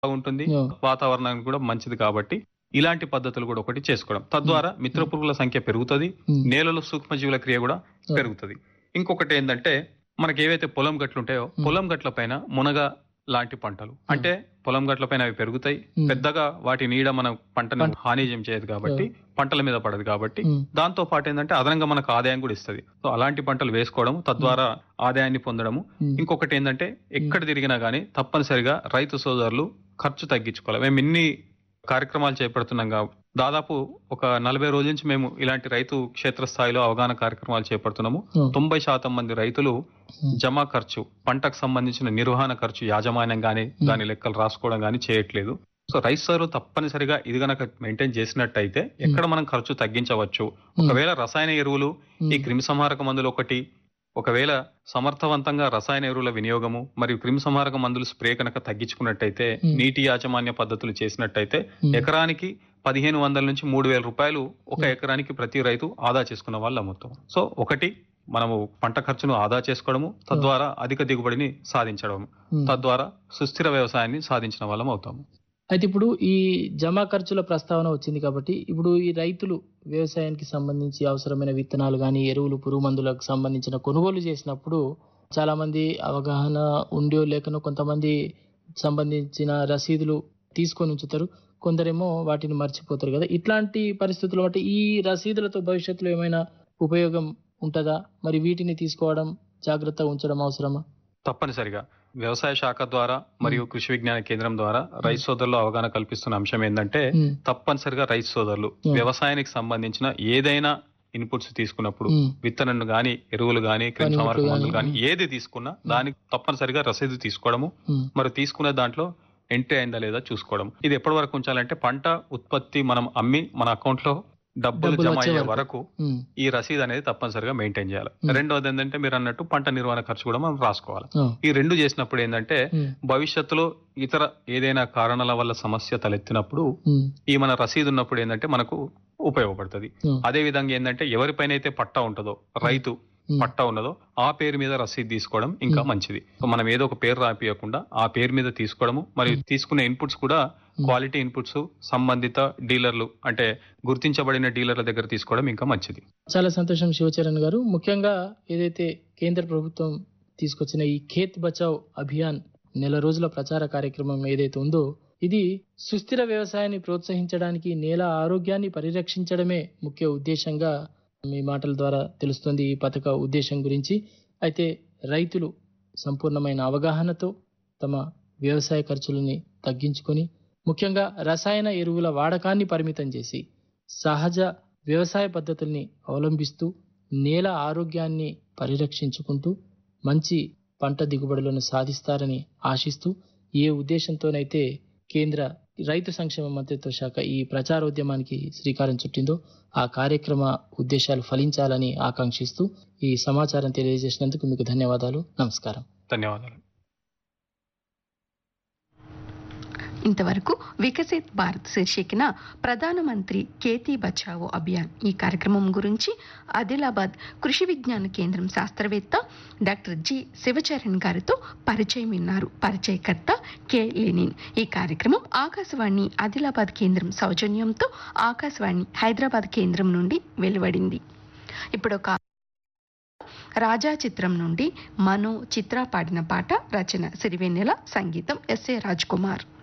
ఉంటుంది Yeah. వాతావరణానికి కూడా మంచిది కాబట్టి ఇలాంటి పద్ధతులు కూడా ఒకటి చేసుకోవడం తద్వారా మిత్ర పురుగుల సంఖ్య పెరుగుతుంది Hmm. నేలలో సూక్ష్మజీవుల క్రియ కూడా Yeah. పెరుగుతుంది ఇంకొకటి ఏంటంటే మనకి ఏవైతే పొలం గట్లు ఉంటాయో పొలం గట్ల పైన మునగ లాంటి పంటలు అంటే పొలం గట్ల పైన అవి పెరుగుతాయి Hmm. పెద్దగా వాటి నీడ మన పంటను హాని ఏం చేయదు కాబట్టి పంటల మీద పడదు కాబట్టి Hmm. దాంతో పాటు ఏంటంటే అదనంగా మనకు ఆదాయం కూడా ఇస్తుంది సో అలాంటి పంటలు వేసుకోవడం తద్వారా ఆదాయాన్ని పొందడము Hmm. ఇంకొకటి ఏంటంటే ఎక్కడ తిరిగినా గానీ తప్పనిసరిగా రైతు సోదరులు ఖర్చు తగ్గించుకోవాలి మేము ఇన్ని కార్యక్రమాలు చేపడుతున్నాం కా- దాదాపు ఒక నలభై రోజుల నుంచి మేము ఇలాంటి రైతు క్షేత్రస్థాయిలో అవగాహన కార్యక్రమాలు చేపడుతున్నాము Hmm. తొంభై శాతం మంది రైతులు Hmm. జమా ఖర్చు పంటకు సంబంధించిన నిర్వహణ ఖర్చు యాజమాన్యం గానీ దాని లెక్కలు రాసుకోవడం గానీ చేయట్లేదు సో రైతు సోదరులు తప్పనిసరిగా ఇది గనక మెయింటైన్ చేసినట్టయితే ఎక్కడ మనం ఖర్చు తగ్గించవచ్చు ఒకవేళ రసాయన ఎరువులు ఈ క్రిమి సంహారక మందులు ఒకటి ఒకవేళ సమర్థవంతంగా రసాయన ఎరువుల వినియోగము మరియు క్రిమి సంహారక మందులు స్ప్రే కనుక తగ్గించుకున్నట్టయితే Hmm. నీటి యాజమాన్య పద్ధతులు చేసినట్టయితే Hmm. ఎకరానికి పదిహేను వందల నుంచి మూడు వేల రూపాయలు ఒక ఎకరానికి ప్రతి రైతు ఆదా చేసుకున్న వాళ్ళు అమ్ముతాం సో ఒకటి మనము పంట ఖర్చును ఆదా చేసుకోవడము తద్వారా అధిక దిగుబడిని సాధించడం Hmm. తద్వారా సుస్థిర వ్యవసాయాన్ని సాధించిన వాళ్ళం అవుతాము అయితే ఇప్పుడు ఈ జమా ఖర్చుల ప్రస్తావన వచ్చింది కాబట్టి ఇప్పుడు ఈ రైతులు వ్యవసాయానికి సంబంధించి అవసరమైన విత్తనాలు కానీ ఎరువులు పురుగు మందులకు సంబంధించిన కొనుగోలు చేసినప్పుడు చాలా మంది అవగాహన ఉండియో లేకనో కొంతమంది సంబంధించిన రసీదులు తీసుకొని ఉంచుతారు కొందరేమో వాటిని మర్చిపోతారు కదా ఇట్లాంటి పరిస్థితులు బట్టి ఈ రసీదులతో భవిష్యత్తులో ఏమైనా ఉపయోగం ఉంటుందా మరి వీటిని తీసుకోవడం జాగ్రత్తగా ఉంచడం అవసరమా తప్పనిసరిగా వ్యవసాయ శాఖ ద్వారా మరియు కృషి విజ్ఞాన కేంద్రం ద్వారా రైతు సోదరులు అవగాహన కల్పిస్తున్న అంశం ఏంటంటే ఉమ్, తప్పనిసరిగా రైతు సోదరులు Hmm. వ్యవసాయానికి సంబంధించిన ఏదైనా ఇన్పుట్స్ తీసుకున్నప్పుడు ఉమ్, విత్తనం గాని ఎరువులు గాని క్రిమి పనిముట్లు సంహారక గాని, మందులు గాని hmm. ఏది తీసుకున్నా దానికి తప్పనిసరిగా రసీదు తీసుకోవడము ఉమ్, మరి తీసుకునే దాంట్లో ఎంట్రీ అయిందా లేదా చూసుకోవడం ఇది ఎప్పటి వరకు ఉంచాలంటే పంట ఉత్పత్తి మనం అమ్మి మన అకౌంట్ లో డబ్బులు డబ్బులు జమ వచ్చే అయ్యే వరకు. వరకు ఉమ్, ఈ రసీదు అనేది తప్పనిసరిగా మెయింటైన్ చేయాలి Hmm. రెండవది ఏంటంటే మీరు అన్నట్టు పంట నిర్వహణ ఖర్చు కూడా మనం రాసుకోవాలి ఆ, ఈ రెండు చేసినప్పుడు ఏంటంటే ఉమ్, భవిష్యత్తులో ఇతర ఏదైనా కారణాల వల్ల సమస్య తలెత్తినప్పుడు ఉమ్, ఈ మన రసీదు ఉన్నప్పుడు ఏంటంటే మనకు ఉపయోగపడుతుంది ఉమ్, అదే విధంగా ఏంటంటే ఎవరిపైన అయితే పట్టా ఉంటుందో రైతు ఉమ్. పట్టా ఉన్నదో ఆ పేరు మీద రసీదు తీసుకోవడం ఇంకా మంచిది సో మనం ఏదో ఒక పేరు రాపియకుండా ఆ పేరు మీద తీసుకోవడము మరియు తీసుకునే ఇన్పుట్స్ కూడా క్వాలిటీ ఇన్పుట్స్ సంబంధిత డీలర్లు అంటే గుర్తించబడిన డీలర్ల దగ్గర తీసుకోవడం ఇంకా మంచిది చాలా సంతోషం శివచరణ్ గారు ముఖ్యంగా ఏదైతే కేంద్ర ప్రభుత్వం తీసుకొచ్చిన ఈ ఖేత్ బచావ్ అభియాన్ నెల రోజుల ప్రచార కార్యక్రమం ఏదైతే ఉందో ఇది సుస్థిర వ్యవసాయాన్ని ప్రోత్సహించడానికి నేల ఆరోగ్యాన్ని పరిరక్షించడమే ముఖ్య ఉద్దేశంగా మీ మాటల ద్వారా తెలుస్తుంది ఈ పథక ఉద్దేశం గురించి అయితే రైతులు సంపూర్ణమైన అవగాహనతో తమ వ్యవసాయ ఖర్చులని తగ్గించుకొని ముఖ్యంగా రసాయన ఎరువుల వాడకాన్ని పరిమితం చేసి సహజ వ్యవసాయ పద్ధతుల్ని అవలంబిస్తూ నేల ఆరోగ్యాన్ని పరిరక్షించుకుంటూ మంచి పంట దిగుబడులను సాధిస్తారని ఆశిస్తూ ఏ ఉద్దేశంతోనైతే కేంద్ర రైతు సంక్షేమ మంత్రిత్వ శాఖ ఈ ప్రచారోద్యమానికి శ్రీకారం చుట్టిందో ఆ కార్యక్రమ ఉద్దేశాలు ఫలించాలని ఆకాంక్షిస్తూ ఈ సమాచారం తెలియజేసినందుకు మీకు ధన్యవాదాలు నమస్కారం ధన్యవాదాలు ఇంతవరకు వికసిత్ భారత్ శీర్షికన ప్రధానమంత్రి కేతీ బచావో అభియాన్ ఈ కార్యక్రమం గురించి ఆదిలాబాద్ కృషి విజ్ఞాన కేంద్రం శాస్త్రవేత్త డాక్టర్ జి శివచరణ్ గారితో పరిచయం విన్నారు పరిచయకర్త కె లెనిన్ ఈ కార్యక్రమం ఆకాశవాణి ఆదిలాబాద్ కేంద్రం సౌజన్యంతో ఆకాశవాణి హైదరాబాద్ కేంద్రం నుండి వెలువడింది ఇప్పుడు ఒక రాజా చిత్రం నుండి మను చిత్ర పాడిన పాట రచన సిరివెన్నెల సంగీతం ఎస్ఏ రాజ్ కుమార్